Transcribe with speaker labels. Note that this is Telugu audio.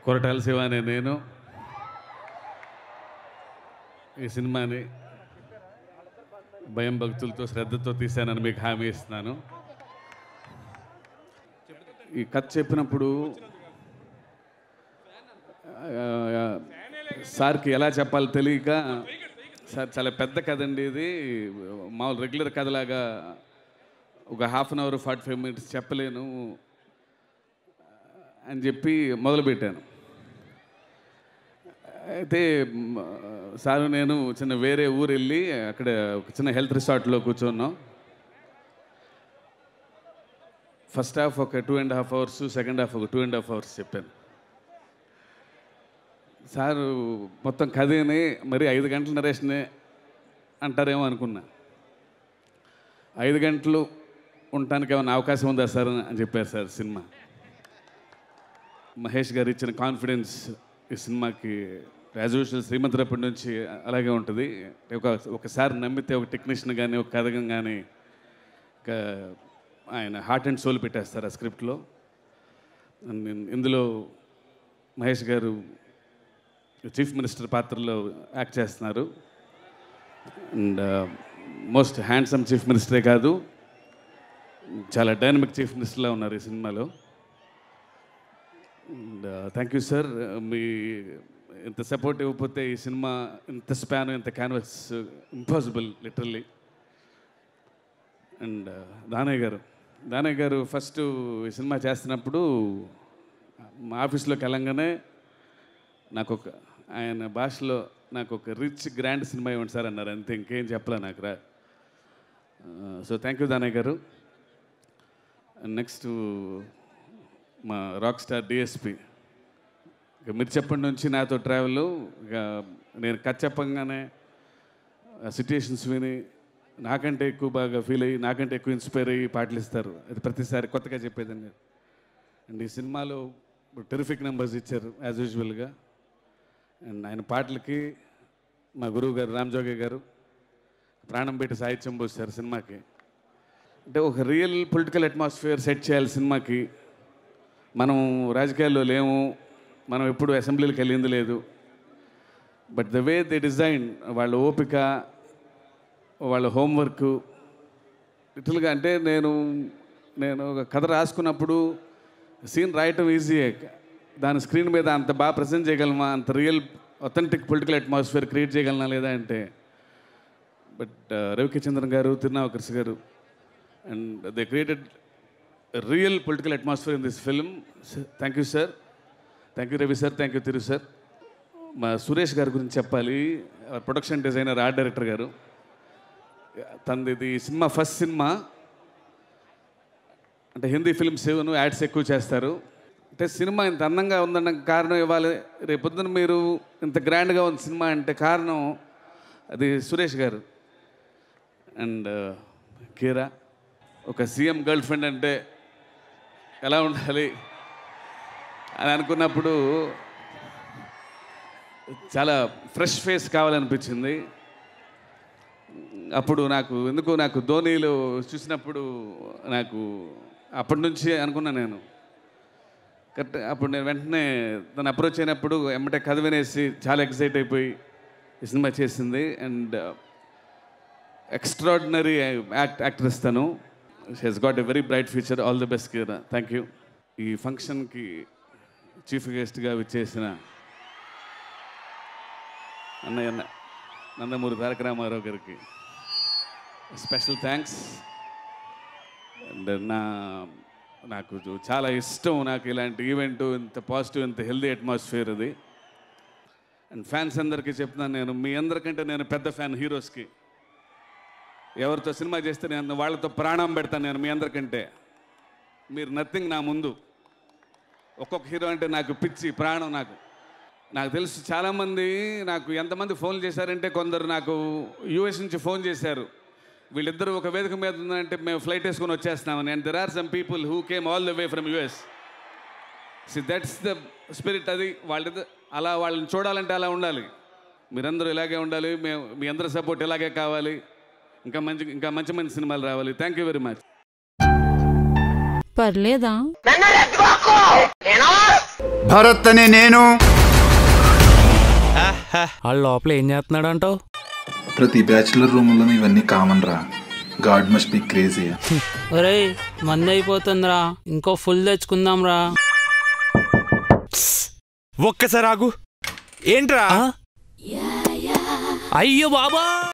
Speaker 1: కొరటాల శివ అనే నేను ఈ సినిమాని భయం భక్తులతో శ్రద్ధతో తీశానని మీకు హామీ ఇస్తున్నాను ఈ కథ చెప్పినప్పుడు ఆ, సార్కి ఎలా చెప్పాలో తెలియక సార్ చాలా పెద్ద కథ అండి ఇది మామూలు రెగ్యులర్ కథలాగా ఒక half an hour forty five minutes చెప్పలేను అని చెప్పి మొదలుపెట్టాను అయితే మ్, సారు నేను చిన్న వేరే ఊరు వెళ్ళి అక్కడ ఒక చిన్న హెల్త్ రిసార్ట్లో కూర్చున్నాం ఫస్ట్ హాఫ్ ఒక two and half hours second half ఒక టూ అండ్ హాఫ్ అవర్స్ చెప్పాను సారు మొత్తం కథని మరి ఐదు గంటల నరేషనే అంటారేమో అనుకున్నా ఐదు గంటలు ఉండటానికి ఏమైనా అవకాశం ఉందా సార్ అని చెప్పారు సార్ సినిమా మహేష్ గారు ఇచ్చిన కాన్ఫిడెన్స్ ఈ సినిమాకి యాజ్ యూజువల్ శ్రీమంతరప్పటి నుంచి అలాగే ఉంటుంది ఒక ఒకసారి నమ్మితే ఒక టెక్నీషియన్ కానీ ఒక కథకం కానీ ఒక ఆయన హార్ట్ అండ్ సోల్ పెట్టేస్తారు ఆ స్క్రిప్ట్లో And in- ఇందులో మహేష్ గారు చీఫ్ మినిస్టర్ పాత్రలో యాక్ట్ చేస్తున్నారు అండ్ మోస్ట్ హ్యాండ్సమ్ చీఫ్ మినిస్టరే కాదు చాలా డైనమిక్ చీఫ్ మినిస్టర్లా ఉన్నారు ఈ సినిమాలో అండ్ థ్యాంక్ యూ సార్ మీ ఇంత సపోర్ట్ ఇవ్వకపోతే ఈ సినిమా ఇంత స్పాన్ ఇంత canvas impossible literally and Danayya garu Danayya గారు ఫస్ట్ ఈ సినిమా చేస్తున్నప్పుడు మా ఆఫీస్లోకి వెళ్ళంగానే నాకు ఒక ఆయన భాషలో నాకు ఒక రిచ్ గ్రాండ్ సినిమా ఇవ్వండి సార్ అన్నారు అంతే ఇంకేం చెప్పలే నాకు రా సో థ్యాంక్ యూ దానయ్య గారు నెక్స్ట్ మా రాక్ స్టార్ డిఎస్పి ఇక మీరు చెప్పండి నుంచి నాతో ట్రావెల్ ఇక నేను కథ చెప్పంగానే సిట్యుయేషన్స్ విని నాకంటే ఎక్కువ బాగా ఫీల్ అయ్యి నాకంటే ఎక్కువ ఇన్స్పైర్ అయ్యి పాటలు ఇస్తారు అది ప్రతిసారి కొత్తగా చెప్పేదండి అండ్ ఈ సినిమాలో టెరిఫిక్ నెంబర్స్ ఇచ్చారు యాజ్ యూజువల్గా అండ్ ఆయన పాటలకి మా గురువు గారు రామ్జోగి గారు ప్రాణం పెట్టి సాహిత్యం పోస్తారు సినిమాకి అంటే ఒక రియల్ పొలిటికల్ అట్మాస్ఫియర్ సెట్ చేయాలి సినిమాకి మనం రాజకీయాల్లో లేము మనం ఎప్పుడు అసెంబ్లీలకు వెళ్ళింది లేదు but the way they design వాళ్ళ ఓపిక వాళ్ళ హోంవర్క్ లిటిల్గా అంటే నేను నేను ఒక కథ రాసుకున్నప్పుడు సీన్ రాయటం ఈజీయే దాని స్క్రీన్ మీద అంత బాగా ప్రజెంట్ చేయగలమా అంత real authentic political atmosphere create చేయగలనా లేదా అంటే but Ravi K Chandran garu Thirunavukarasu garu and they created real political atmosphere in this film thank you sir thank you Ravi sir thank you Thiru sir మా సురేష్ గారి గురించి చెప్పాలి ప్రొడక్షన్ డిజైనర్ ఆర్ట్ డైరెక్టర్ గారు తనది ఇది సినిమా ఫస్ట్ సినిమా అంటే హిందీ ఫిల్మ్స్ ఏవను యాడ్స్ ఎక్కువ చేస్తారు అంటే సినిమా ఇంత అందంగా ఉందన్న కారణం ఇవ్వాలి రేపొద్దున మీరు ఇంత గ్రాండ్గా ఉంది సినిమా అంటే కారణం అది సురేష్ గారు అండ్ కీరా ఒక సీఎం గర్ల్ ఫ్రెండ్ అంటే ఎలా ఉండాలి అని అనుకున్నప్పుడు చాలా ఫ్రెష్ ఫేస్ కావాలనిపించింది అప్పుడు నాకు ఎందుకు నాకు ధోనిలో చూసినప్పుడు నాకు అప్పటి నుంచి అనుకున్నా నేను కరెక్ట్ అప్పుడు నేను వెంటనే తను అప్రోచ్ అయినప్పుడు ఎమ్మటే కథ వినేసి చాలా ఎక్సైట్ అయిపోయి ఈ సినిమా చేసింది అండ్ ఎక్స్ట్రాడినరీ యాక్ట్ యాక్ట్రెస్ తను she has got a very bright future all the best Kiara thank you ఈ ఫంక్షన్కి చీఫ్ గెస్ట్గా విచ్చేసిన అన్నయ్య అన్న నందమూరి తారక రామారావు గారికి స్పెషల్ థ్యాంక్స్ అండ్ నా నాకు చాలా ఇష్టం నాకు ఇలాంటి ఈవెంట్ ఇంత పాజిటివ్ ఇంత హెల్దీ అట్మాస్ఫియర్ అది అండ్ ఫ్యాన్స్ అందరికీ చెప్తున్నాను నేను మీ అందరికంటే నేను పెద్ద ఫ్యాన్ హీరోస్కి ఎవరితో సినిమా చేస్తే నేను వాళ్ళతో ప్రాణం పెడతాను నేను మీ అందరికంటే మీరు నథింగ్ నా ముందు ఒక్కొక్క హీరో అంటే నాకు పిచ్చి ప్రాణం నాకు నాకు తెలుసు చాలామంది నాకు ఎంతమంది ఫోన్ చేశారంటే కొందరు నాకు యూఎస్ నుంచి ఫోన్ చేశారు వీళ్ళిద్దరూ ఒక వేదిక మీద ఉందంటే మేము ఫ్లైట్ వేసుకొని వచ్చేస్తున్నామని and there are some people who came all the way from US see that's the spirit అది వాళ్ళ అలా వాళ్ళని చూడాలంటే అలా ఉండాలి మీరందరూ ఇలాగే ఉండాలి మేము మీ అందరి సపోర్ట్ ఇలాగే కావాలి ఇంకా మంచి ఇంకా మంచి మంచి సినిమాలు రావాలి థ్యాంక్ యూ వెరీ మచ్
Speaker 2: పర్లేదా భరత్ అనే నేను
Speaker 3: వాళ్ళ లోపల ఏం చేస్తున్నాడు అంటావు
Speaker 4: ప్రతి బ్యాచులర్ రూమ్లో ఇవన్నీ కామన్ రా గాడ్ మస్ట్ బి క్రేజీ
Speaker 5: ఒరేయ్ మంది అయిపోతుందిరా ఇంకో ఫుల్ తెచ్చుకుందాం రా
Speaker 3: ఒక్కసారి ఆగు ఏంట్రా అయ్యో బాబా